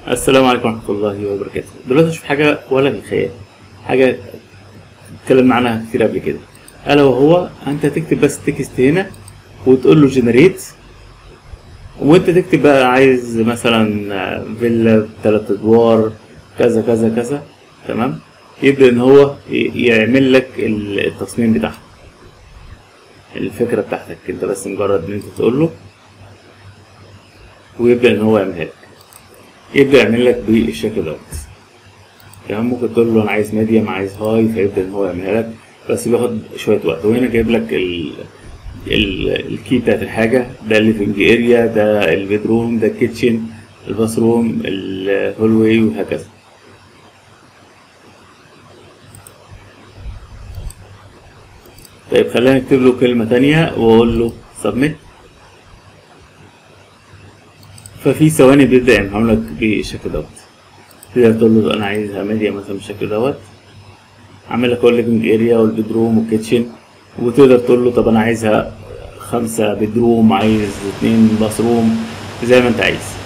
السلام عليكم ورحمة الله وبركاته دلوقتي اشوف حاجة ولا في الخيال حاجة اتكلمنا عنها كتير قبل كده الا وهو انت تكتب بس تكست هنا وتقول له جنريت وانت تكتب بقى عايز مثلا فيلا تلات ادوار كذا كذا كذا تمام يبدأ ان هو ي- يعمل لك ال- التصميم بتاعها الفكرة بتاعتك انت بس مجرد ان انت تقول له ويبدأ ان هو يعملها لك يبدأ يعمل لك بالشكل دوت تمام ممكن تقول له انا عايز ميديوم عايز هاي فيبدأ ان هو يعملها لك بس بياخد شوية وقت وهنا جايب لك ال ال- الكي بتاعت الحاجة ده الليفنج اريا ده البيدروم ده الكيتشن الباثروم الهول واي وهكذا طيب خلينا نكتب له كلمة تانية واقول له سبميت ففي ثواني بيبدأ يعمل لك بالشكل دوت تقدر تقول له انا عايزها ميديا مثلا بالشكل دوت عامل لك الليفنج اريا والبيدروم والكيتشن وتقدر تقول له طب انا عايزها خمسة بيدروم عايز اتنين باثروم زي ما انت عايز